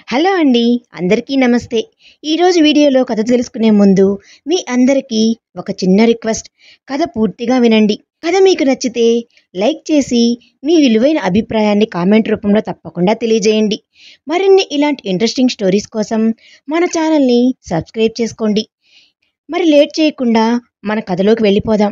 hello అండి అందరికీ నమస్తే ఈరోజు వీడియోలో కథ తెలుసుకునే ముందు మీ అందరికీ ఒక చిన్న రిక్వెస్ట్ కథ పూర్తిగా వినండి కథ మీకు నచ్చితే లైక్ చేసి మీ విలువైన అభిప్రాయాన్ని కామెంట్ రూపంలో తప్పకుండా తెలియజేయండి మరిన్ని ఇలాంటి ఇంట్రెస్టింగ్ స్టోరీస్ కోసం మన ఛానల్ని సబ్స్క్రైబ్ చేసుకోండి మరి లేట్ చేయకుండా మన కథలోకి వెళ్ళిపోదాం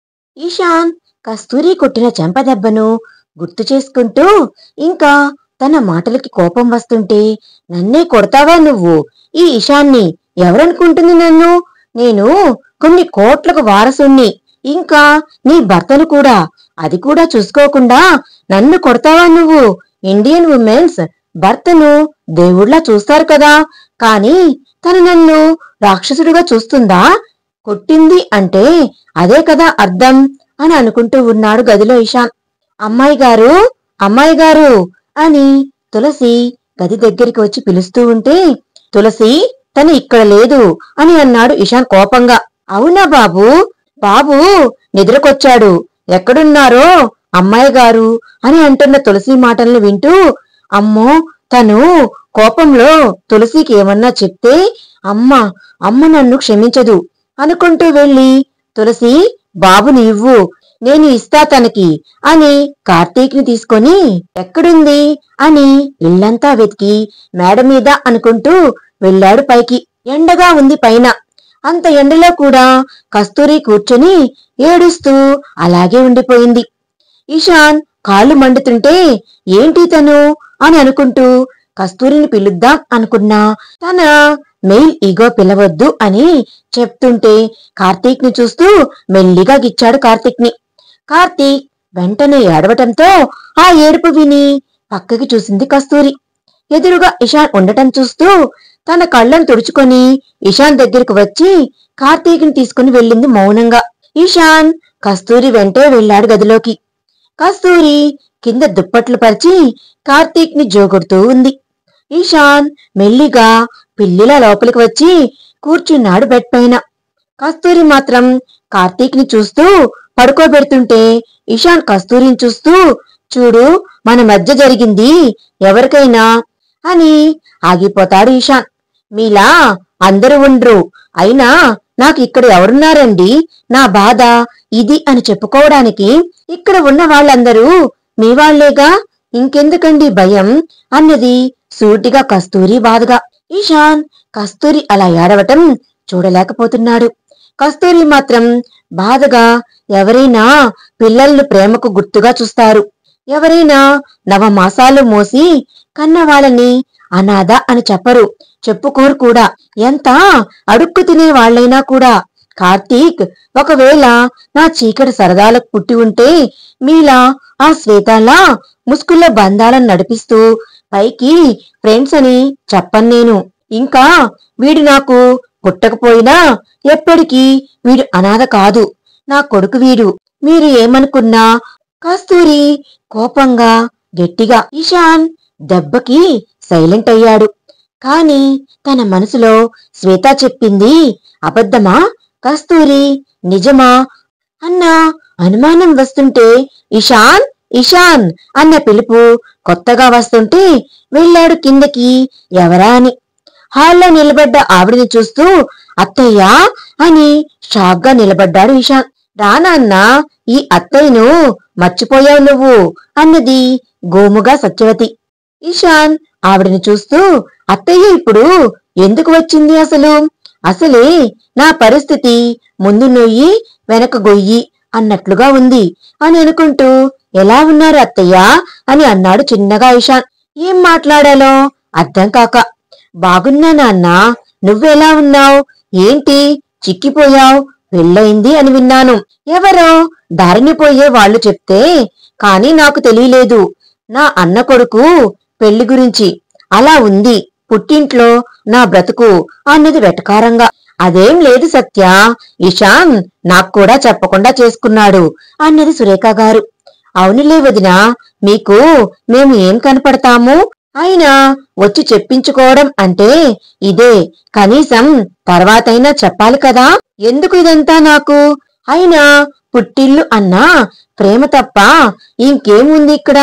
ఈశాన్ కస్తూరి కొట్టిన చెంపదెబ్బను గుర్తు చేసుకుంటూ ఇంకా తన మాటలకి కోపం వస్తుంటే నన్నే కొడతావా నువ్వు ఈ ఇషాన్ని ఎవరనుకుంటుంది నన్ను నేను కొన్ని కోట్లకు వారసుణ్ణి ఇంకా నీ భర్తను కూడా అది కూడా చూసుకోకుండా నన్ను కొడతావా నువ్వు ఇండియన్ ఉమెన్స్ భర్తను దేవుళ్లా చూస్తారు కదా కానీ తను నన్ను రాక్షసుడిగా చూస్తుందా కొట్టింది అంటే అదే కదా అర్థం అని అనుకుంటూ ఉన్నాడు గదిలో ఇషాన్ అమ్మాయి గారు అమ్మాయి గారు అని తులసి గది దగ్గరికి వచ్చి పిలుస్తూ ఉంటే తులసి తను ఇక్కడ లేదు అని అన్నాడు ఇషాన్ కోపంగా అవునా బాబు బాబు నిద్రకొచ్చాడు ఎక్కడున్నారో అమ్మాయి గారు అని అంటున్న తులసి మాటల్ని వింటూ అమ్మో తను కోపంలో తులసికి ఏమన్నా చెప్తే అమ్మ అమ్మ నన్ను క్షమించదు అనుకుంటూ వెళ్ళి తులసి బాబుని ఇవ్వు నేను ఇస్తా తనకి అని కార్తీక్ ని తీసుకొని ఎక్కడుంది అని ఇల్లంతా వెతికి మేడ మీద అనుకుంటూ వెళ్ళాడు పైకి ఎండగా ఉంది పైన అంత ఎండలో కూడా కస్తూరి కూర్చొని ఏడుస్తూ అలాగే ఉండిపోయింది ఈశాన్ కాళ్ళు మండుతుంటే ఏంటి తను అని అనుకుంటూ కస్తూరిని పిలుద్దాం అనుకున్నా తన మెయిల్ ఈగో పిలవద్దు అని చెప్తుంటే కార్తీక్ ని చూస్తూ మెల్లిగా గిచ్చాడు కార్తీక్ ని కార్తీక్ వెంటనే ఏడవటంతో ఆ ఏడుపు విని పక్కకి చూసింది కస్తూరి ఎదురుగా ఇషాన్ ఉండటం చూస్తూ తన కళ్ళను తుడుచుకొని ఇషాన్ దగ్గరకు వచ్చి కార్తీక్ ని తీసుకుని వెళ్ళింది మౌనంగా ఈశాన్ కస్తూరి వెంటే వెళ్ళాడు గదిలోకి కస్తూరి కింద దుప్పట్లు పరిచి కార్తీక్ ని జోగొడుతూ ఉంది ఈశాన్ మెల్లిగా పిల్లిలా లోపలికి వచ్చి కూర్చున్నాడు బెడ్ పైన కస్తూరి మాత్రం కార్తీక్ ని చూస్తూ పడుకోబెడుతుంటే ఇషాన్ కస్తూరిని చూస్తూ చూడు మన మధ్య జరిగింది ఎవరికైనా అని ఆగిపోతాడు ఈశాన్ మీలా అందరూ ఉండ్రు అయినా నాకు ఇక్కడ ఎవరున్నారండి నా బాధ ఇది అని చెప్పుకోవడానికి ఇక్కడ ఉన్న వాళ్ళందరూ మీ వాళ్లేగా ఇంకెందుకండి భయం అన్నది సూటిగా కస్తూరి బాధగా ఈశాన్ కస్తూరి అలా ఏడవటం చూడలేకపోతున్నాడు కస్తూరి మాత్రం బాధగా ఎవరైనా పిల్లల్ని ప్రేమకు గుర్తుగా చూస్తారు ఎవరైనా నవమాసాలు మోసి కన్న వాళ్ళని అనాథ అని చెప్పరు చెప్పుకోరు కూడా ఎంత అడుక్కు తినే వాళ్ళైనా కూడా కార్తీక్ ఒకవేళ నా చీకటి సరదాలకు పుట్టి ఉంటే మీలా ఆ శ్వేతాలా ముసుగుల్లో బంధాలను నడిపిస్తూ పైకి ఫ్రెండ్స్ అని చెప్పను నేను ఇంకా వీడు నాకు పుట్టకపోయినా ఎప్పటికీ వీడు అనాథ కాదు నా కొడుకు వీడు మీరు ఏమనుకున్నా కస్తూరి కోపంగా గట్టిగా ఇషాన్ దెబ్బకి సైలెంట్ అయ్యాడు కాని తన మనసులో శ్వేత చెప్పింది అబద్ధమా కస్తూరి నిజమా అన్న అనుమానం వస్తుంటే ఇషాన్ ఇషాన్ అన్న పిలుపు కొత్తగా వస్తుంటే వెళ్ళాడు కిందకి ఎవరా అని హాల్లో నిలబడ్డ ఆవిడని చూస్తూ అత్తయ్యా అని షాక్ గా నిలబడ్డాడు ఇషాన్ రానాన్న ఈ అత్తయ్యను మర్చిపోయావు నువ్వు అన్నది గోముగా సత్యవతి ఇషాన్ ఆవిడని చూస్తూ అత్తయ్య ఇప్పుడు ఎందుకు వచ్చింది అసలు అసలే నా పరిస్థితి ముందు నొయ్యి వెనక గొయ్యి అన్నట్లుగా ఉంది అని అనుకుంటూ ఎలా ఉన్నారు అత్తయ్య అని అన్నాడు చిన్నగా ఇషాన్ ఏం మాట్లాడాలో అర్థం కాక బాగున్నా నాన్న నువ్వెలా ఉన్నావు ఏంటి చిక్కిపోయావు పెళ్ళయింది అని విన్నాను ఎవరో దారిని పోయే వాళ్ళు చెప్తే కాని నాకు తెలియలేదు నా అన్న కొడుకు పెళ్లి గురించి అలా ఉంది పుట్టింట్లో నా బ్రతుకు అన్నది వెటకారంగా అదేం లేదు సత్య ఇషాన్ నాకు కూడా చెప్పకుండా చేసుకున్నాడు అన్నది సురేఖ గారు అవునులే వదినా మీకు మేము ఏం కనపడతాము అయినా వచ్చి చెప్పించుకోవడం అంటే ఇదే కనీసం తర్వాతైనా చెప్పాలి కదా ఎందుకు ఇదంతా నాకు అయినా పుట్టిల్లు అన్నా ప్రేమ తప్ప ఇంకేముంది ఇక్కడ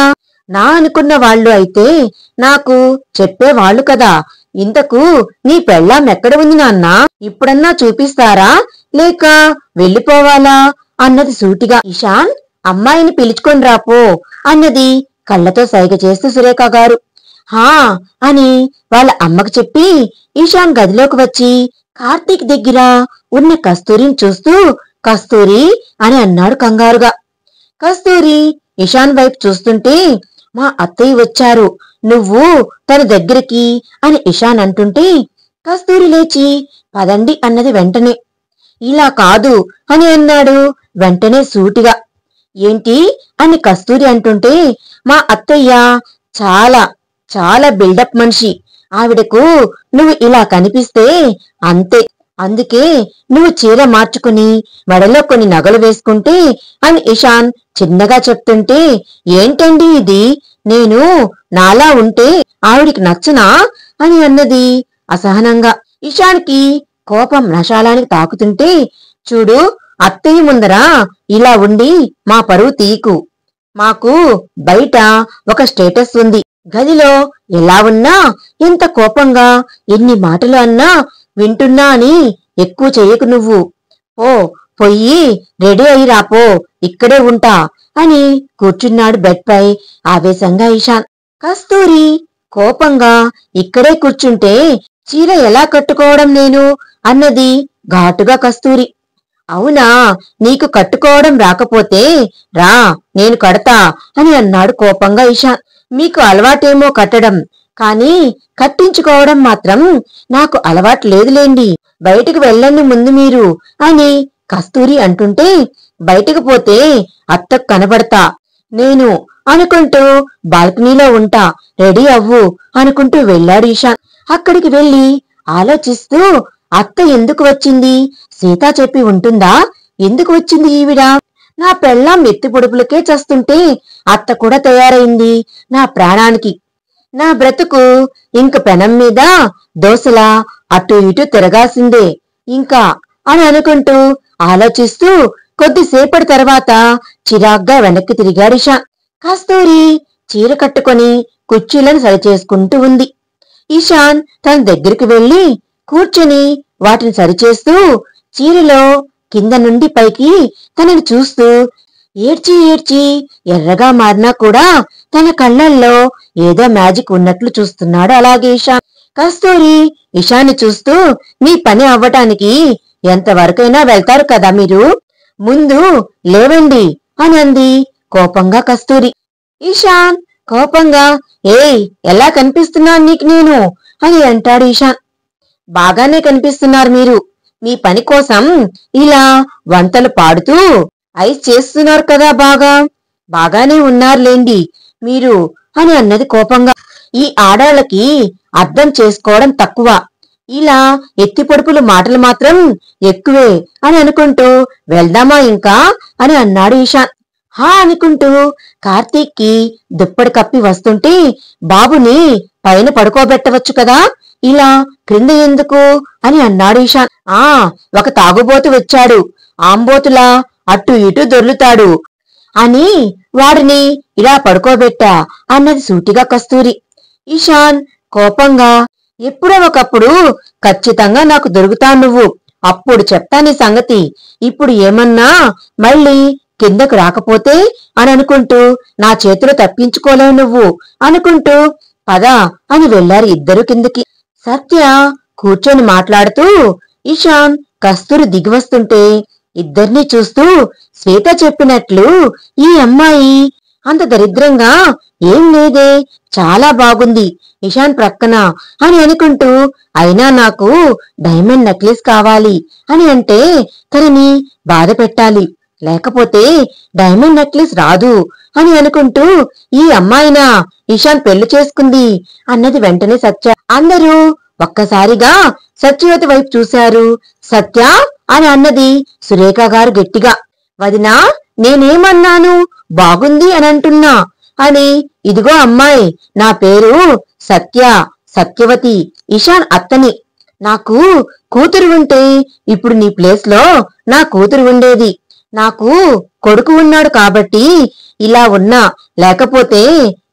నా అనుకున్న వాళ్ళు అయితే నాకు చెప్పేవాళ్ళు కదా ఇంతకు నీ పెళ్ళాం ఎక్కడ ఉంది నాన్న ఇప్పుడన్నా చూపిస్తారా లేక వెళ్ళిపోవాలా అన్నది సూటిగా ఇషాన్ అమ్మాయిని పిలుచుకొని రాపో అన్నది కళ్ళతో సైగ చేస్తూ సురేఖ గారు హా అని వాళ్ళ అమ్మకు చెప్పి ఈశాన్ గదిలోకి వచ్చి కార్తీక్ దగ్గర ఉన్న కస్తూరిని చూస్తూ కస్తూరి అని అన్నాడు కంగారుగా కస్తూరి ఇషాన్ వైపు చూస్తుంటే మా అత్తయ్య వచ్చారు నువ్వు తన దగ్గరికి అని ఇషాన్ అంటుంటే కస్తూరి లేచి పదండి అన్నది వెంటనే ఇలా కాదు అని అన్నాడు వెంటనే సూటిగా ఏంటి అని కస్తూరి అంటుంటే మా అత్తయ్య చాలా చాలా బిల్డప్ మనిషి ఆవిడకు నువ్వు ఇలా కనిపిస్తే అంతే అందుకే నువ్వు చీర మార్చుకుని మెడలో కొన్ని నగలు వేసుకుంటే అని ఇషాన్ చిన్నగా చెప్తుంటే ఏంటండి ఇది నేను నాలా ఉంటే ఆవిడికి నచ్చనా అని అన్నది అసహనంగా ఇషాన్కి కోపం నశాలానికి తాకుతుంటే చూడు అత్తయ్య ముందర ఇలా ఉండి మా పరువు తీకు మాకు బయట ఒక స్టేటస్ ఉంది గదిలో ఎలా ఉన్నా ఎంత కోపంగా ఎన్ని మాటలు అన్నా వింటున్నా అని ఎక్కువ చెయ్యకు నువ్వు ఓ పొయ్యి రెడీ అయి రాపో ఇక్కడే ఉంటా అని కూర్చున్నాడు బెడ్ పై ఆవేశంగా ఇషాన్ కస్తూరి కోపంగా ఇక్కడే కూర్చుంటే చీర ఎలా కట్టుకోవడం నేను అన్నది ఘాటుగా కస్తూరి అవునా నీకు కట్టుకోవడం రాకపోతే రా నేను కడతా అని అన్నాడు కోపంగా ఇషాన్ మీకు అలవాటేమో కట్టడం కానీ కట్టించుకోవడం మాత్రం నాకు అలవాటు లేదులేండి బయటకు వెళ్ళండి ముందు మీరు అని కస్తూరి అంటుంటే బయటకు పోతే అత్తకు కనబడతా నేను అనుకుంటూ బాల్కనీలో ఉంటా రెడీ అవ్వు అనుకుంటూ వెళ్ళాడు ఈశాన్ అక్కడికి వెళ్లి ఆలోచిస్తూ అత్త ఎందుకు వచ్చింది సీత చెప్పి ఉంటుందా ఎందుకు వచ్చింది ఈవిడ నా పెళ్ళాం ఎత్తి పొడుపులకే చస్తుంటే అత్త కూడా తయారైంది నా ప్రాణానికి నా బ్రతుకు ఇంక పెనం మీద దోసలా అటు ఇటు తిరగాల్సిందే ఇంకా అని అనుకుంటూ ఆలోచిస్తూ కొద్దిసేపటి తర్వాత చిరాగ్గా వెనక్కి తిరిగాడు ఇషాన్ కస్తూరి చీర కట్టుకొని కుర్చీలను సరిచేసుకుంటూ ఉంది ఈశాన్ తన దగ్గరికి వెళ్లి కూర్చొని వాటిని సరిచేస్తూ చీరలో కింద నుండి పైకి తనని చూస్తూ ఏడ్చి ఏడ్చి ఎర్రగా మారినా కూడా తన కళ్ళల్లో ఏదో మ్యాజిక్ ఉన్నట్లు చూస్తున్నాడు అలాగే ఇషాన్ కస్తూరి ఇషాన్ని చూస్తూ మీ పని అవ్వటానికి ఎంతవరకైనా వెళ్తారు కదా మీరు ముందు లేవండి అని అంది కోపంగా కస్తూరి ఈశాన్ కోపంగా ఏయ్ ఎలా కనిపిస్తున్నాను నీకు నేను అని అంటాడు ఈశాన్ బాగానే కనిపిస్తున్నారు మీరు మీ పని కోసం ఇలా వంటలు పాడుతూ ఐస్ చేస్తున్నారు కదా బాగా బాగానే ఉన్నారులేండి మీరు అని అన్నది కోపంగా ఈ ఆడాళ్ళకి అర్థం చేసుకోవడం తక్కువ ఇలా ఎత్తి పొడుపులు మాటలు మాత్రం ఎక్కువే అని అనుకుంటూ వెళ్దామా ఇంకా అని అన్నాడు ఈశాన్ హా అనుకుంటూ కార్తీక్ కి దుప్పటి కప్పి వస్తుంటే బాబుని పైన పడుకోబెట్టవచ్చు కదా ఇలా క్రింద ఎందుకు అని అన్నాడు ఈశాన్ ఆ ఒక తాగుబోతు వచ్చాడు ఆంబోతులా అటు ఇటు దొర్లుతాడు అని వాడిని ఇలా పడుకోబెట్టా అన్నది సూటిగా కస్తూరి ఈశాన్ కోపంగా ఎప్పుడో ఒకప్పుడు ఖచ్చితంగా నాకు దొరుకుతావు నువ్వు అప్పుడు చెప్తా నీ సంగతి ఇప్పుడు ఏమన్నా మళ్ళీ కిందకు రాకపోతే అని అనుకుంటూ నా చేతులు తప్పించుకోలేవు నువ్వు అనుకుంటూ పద అని వెళ్లారు ఇద్దరు కిందకి సత్య కూర్చొని మాట్లాడుతూ ఇషాన్ కస్తూరి దిగివస్తుంటే ఇద్దరిని చూస్తూ శ్వేత చెప్పినట్లు ఈ అమ్మాయి అంత దరిద్రంగా ఏం లేదే చాలా బాగుంది ఇషాన్ ప్రక్కన అని అనుకుంటూ అయినా నాకు డైమండ్ నెక్లెస్ కావాలి అని అంటే తనని బాధ పెట్టాలి లేకపోతే డైమండ్ నెక్లెస్ రాదు అని అనుకుంటూ ఈ అమ్మాయినా ఇషాన్ పెళ్లి చేసుకుంది అన్నది వెంటనే సత్య అందరూ ఒక్కసారిగా సత్యవతి వైపు చూశారు సత్య అని అన్నది సురేఖ గారు గట్టిగా వదినా నేనేమన్నాను బాగుంది అని అంటున్నా అని ఇదిగో అమ్మాయి నా పేరు సత్య సత్యవతి ఇషాన్ అత్తని నాకు కూతురు ఉంటే ఇప్పుడు నీ ప్లేస్ లో నా కూతురు ఉండేది నాకు కొడుకు ఉన్నాడు కాబట్టి ఇలా ఉన్నా లేకపోతే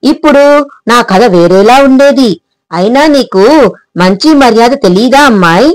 ఇప్పుడు నా కథ వేరేలా ఉండేది అయినా నీకు మంచి మర్యాద తెలీదా అమ్మాయి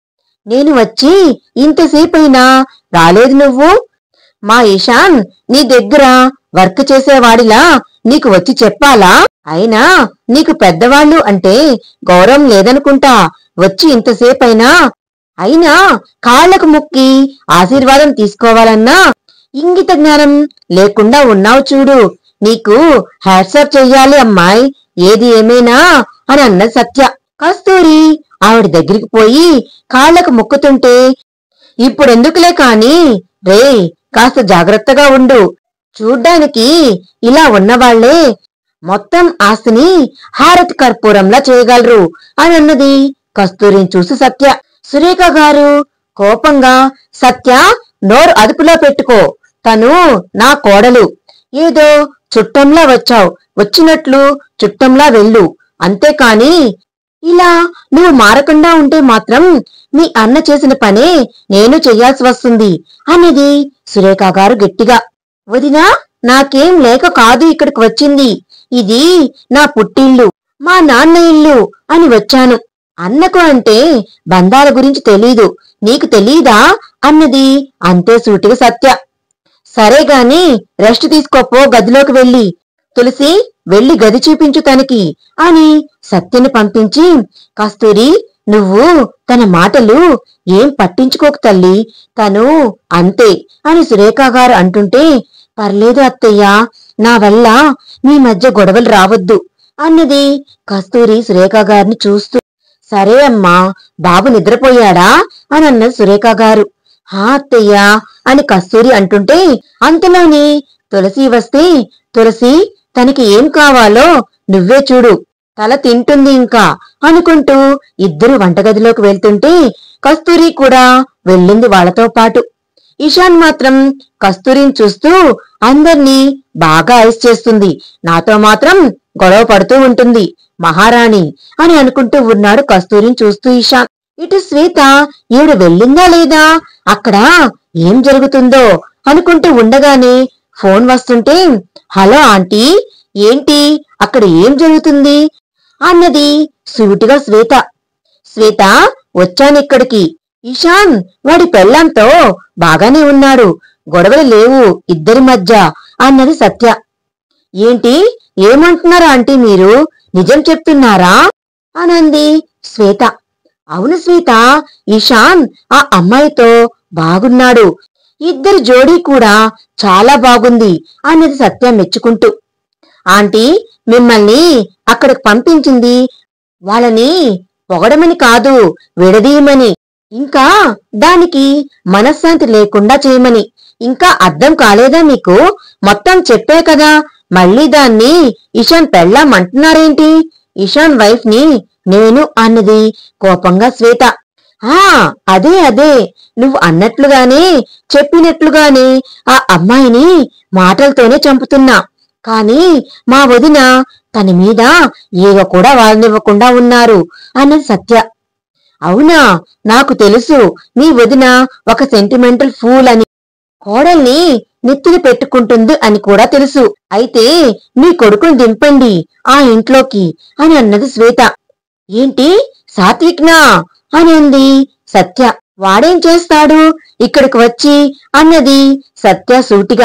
నేను వచ్చి ఇంతసేపైనా రాలేదు నువ్వు మా ఈశాన్ నీ దగ్గర వర్క్ చేసేవాడిలా నీకు వచ్చి చెప్పాలా అయినా నీకు పెద్దవాళ్ళు అంటే గౌరవం లేదనుకుంటా వచ్చి ఇంతసేపైనా అయినా కాళ్లకు ముక్కి ఆశీర్వాదం తీసుకోవాలన్నా ఇంగిత జ్ఞానం లేకుండా ఉన్నావు చూడు నీకు హ్యాట్సప్ చెయ్యాలి అమ్మాయి ఏది ఏమైనా అని అన్న సత్య కస్తూరి ఆవిడ దగ్గరికి పోయి కాళ్లకు ముక్కుతుంటే ఇప్పుడెందుకులే కాని రే కాస్త జాగ్రత్తగా ఉండు చూడ్డానికి ఇలా ఉన్నవాళ్లే మొత్తం ఆస్తిని హారతి కర్పూరంలా చేయగలరు అని అన్నది కస్తూరిని చూసి సత్య సురేఖ గారు కోపంగా సత్య నోరు అదుపులో పెట్టుకో తను నా కోడలు ఏదో చుట్టంలా వచ్చావు వచ్చినట్లు చుట్టంలా వెళ్ళు అంతేకాని ఇలా నువ్వు మారకుండా ఉంటే మాత్రం మీ అన్న చేసిన పనే నేను చెయ్యాల్సి వస్తుంది అన్నది సురేఖ గారు గట్టిగా వదినా నాకేం లేక కాదు ఇక్కడికి వచ్చింది ఇది నా పుట్టిల్లు మా నాన్న ఇల్లు అని వచ్చాను అన్నకు అంటే బంధాల గురించి తెలీదు నీకు తెలీదా అన్నది అంతే సూటిగా సత్య సరే గాని రెస్ట్ తీసుకోపో గదిలోకి వెళ్ళి తులసి వెళ్ళి గది చూపించు తనకి అని సత్యని పంపించి కస్తూరి నువ్వు తన మాటలు ఏం పట్టించుకోకు తల్లి తను అంతే అని సురేఖ గారు అంటుంటే పర్లేదు అత్తయ్య నా వల్ల మీ మధ్య గొడవలు రావద్దు అన్నది కస్తూరి సురేఖ గారిని చూస్తూ సరే అమ్మా బాబు నిద్రపోయాడా అని అన్నది సురేఖ గారు హా అత్తయ్య అని కస్తూరి అంటుంటే అంతలోని తులసి వస్తే తులసి తనకి ఏం కావాలో నువ్వే చూడు తల తింటుంది ఇంకా అనుకుంటూ ఇద్దరు వంటగదిలోకి వెళ్తుంటే కస్తూరి కూడా వెళ్ళింది వాళ్ళతో పాటు ఇషాన్ మాత్రం కస్తూరిని చూస్తూ అందర్నీ బాగా ఐస్ చేస్తుంది నాతో మాత్రం గొడవ పడుతూ ఉంటుంది మహారాణి అని అనుకుంటూ ఉన్నాడు కస్తూరిని చూస్తూ ఇషాన్ ఇటు శ్వేత ఈవిడ వెళ్ళిందా లేదా అక్కడ ఏం జరుగుతుందో అనుకుంటూ ఉండగానే ఫోన్ వస్తుంటే హలో ఆంటీ ఏంటి అక్కడ ఏం జరుగుతుంది అన్నది సూటిగా శ్వేత శ్వేత వచ్చానిక్కడికి ఇషాన్ వాడి పెళ్ళంతో బాగానే ఉన్నాడు గొడవలు లేవు ఇద్దరి మధ్య అన్నది సత్య ఏంటి ఏమంటున్నారా ఆంటీ మీరు నిజం చెప్తున్నారా అనంది శ్వేత అవును శ్వేత ఇషాన్ ఆ అమ్మాయితో బాగున్నాడు ఇద్దరి జోడీ కూడా చాలా బాగుంది అన్నది సత్య మెచ్చుకుంటూ ఆంటీ మిమ్మల్ని అక్కడికి పంపించింది వాళ్ళని పొగడమని కాదు విడదీయమని ఇంకా దానికి మనశ్శాంతి లేకుండా చేయమని ఇంకా అర్థం కాలేదా మీకు మొత్తం చెప్పే కదా మళ్ళీ దాన్ని ఇషాన్ పెళ్ళామంటున్నారేంటి ఇషాన్ వైఫ్ ని నేను అన్నది కోపంగా శ్వేత ఆ అదే అదే నువ్వు అన్నట్లుగానే చెప్పినట్లుగానే ఆ అమ్మాయిని మాటలతోనే చంపుతున్నా కాని మా వదిన తన మీద ఈగ కూడా వాళ్ళనివ్వకుండా ఉన్నారు అన్నది సత్య అవునా నాకు తెలుసు మీ వదిన ఒక సెంటిమెంటల్ ఫూల్ అని కోడల్ని నెత్తిన పెట్టుకుంటుంది అని కూడా తెలుసు అయితే మీ కొడుకుని దింపండి ఆ ఇంట్లోకి అని అన్నది శ్వేత ఏంటి సాత్విక్నా అని అంది సత్య వాడేం చేస్తాడు ఇక్కడికి వచ్చి అన్నది సత్య సూటిగా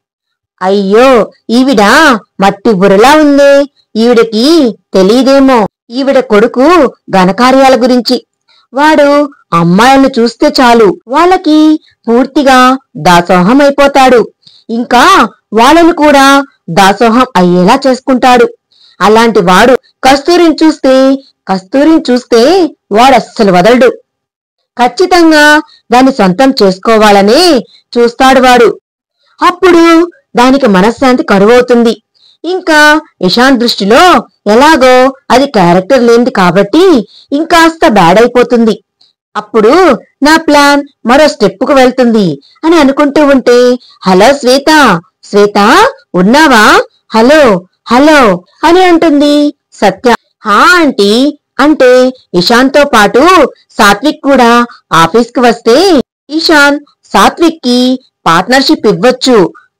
అయ్యో ఈవిడ మట్టి బుర్రలా ఉందే ఈవిడకి తెలీదేమో ఈవిడ కొడుకు ఘనకార్యాల గురించి వాడు అమ్మాయిలను చూస్తే చాలు వాళ్ళకి పూర్తిగా దాసోహం అయిపోతాడు ఇంకా వాళ్ళను కూడా దాసోహం అయ్యేలా చేసుకుంటాడు అలాంటి వాడు కస్తూరిని చూస్తే కస్తూరిని చూస్తే వాడస్సలు వదలడు ఖచ్చితంగా దాన్ని సొంతం చేసుకోవాలనే చూస్తాడు వాడు అప్పుడు దానికి మనశ్శాంతి కరువవుతుంది ఇంకా ఇషాన్ దృష్టిలో ఎలాగో అది క్యారెక్టర్ లేనిది కాబట్టి ఇంకాస్త బ్యాడ్ అయిపోతుంది అప్పుడు నా ప్లాన్ మరో స్టెప్పుకు వెళ్తుంది అని అనుకుంటూ ఉంటే హలో శ్వేత శ్వేత ఉన్నావా హలో హలో అని అంటుంది సత్య హా ఆంటీ అంటే ఇషాన్తో పాటు సాత్విక్ కూడా ఆఫీస్కి వస్తే ఇషాన్ సాత్విక్ కి పార్ట్నర్షిప్ ఇవ్వచ్చు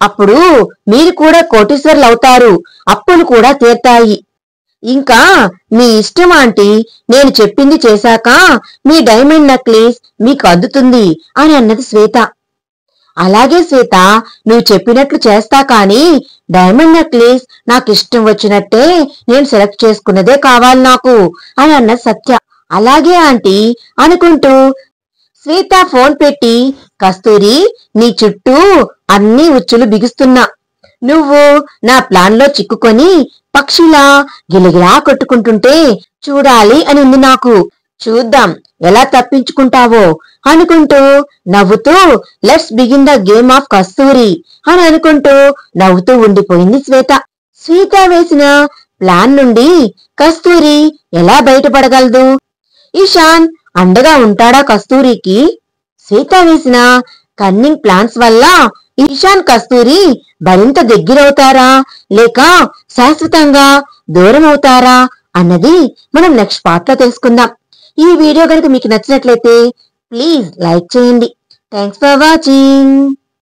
అప్పుడు మీరు కూడా కోటీశ్వరులు అవుతారు అప్పులు కూడా తీర్తాయి ఇంకా మీ ఇష్టం ఆంటీ నేను చెప్పింది చేశాక మీ డైమండ్ నెక్లెస్ మీకు అందుతుంది అని అన్నది శ్వేత అలాగే శ్వేత నువ్వు చెప్పినట్లు చేస్తా కానీ డైమండ్ నెక్లెస్ నాకు ఇష్టం వచ్చినట్టే నేను సెలెక్ట్ చేసుకున్నదే కావాలి నాకు అని అన్నది సత్య అలాగే ఆంటీ అనుకుంటూ శ్వేత ఫోన్ పెట్టి కస్తూరి నీ చుట్టూ అన్ని ఉచ్చులు బిగుస్తున్నా నువ్వు నా ప్లాన్ లో చిక్కుకొని పక్షిలా గిలగిలా కొట్టుకుంటుంటే చూడాలి అని ఉంది నాకు చూద్దాం ఎలా తప్పించుకుంటావో అనుకుంటూ నవ్వుతూ let's begin the game of Kasturi అని అనుకుంటూ నవ్వుతూ ఉండిపోయింది శ్వేత శ్వేత వేసిన ప్లాన్ నుండి కస్తూరి ఎలా బయటపడగలదు ఈశాన్ అండగా ఉంటాడా కస్తూరికి శ్వేత వేసిన కన్నింగ్ ప్లాన్స్ వల్ల ఈశాన్ కస్తూరి మరింత దగ్గరవుతారా లేక శాశ్వతంగా దూరం అవుతారా అన్నది మనం నెక్స్ట్ పార్ట్ లో తెలుసుకుందాం ఈ వీడియో కనుక మీకు నచ్చినట్లయితే ప్లీజ్ లైక్ చేయండి థ్యాంక్స్ ఫర్ వాచింగ్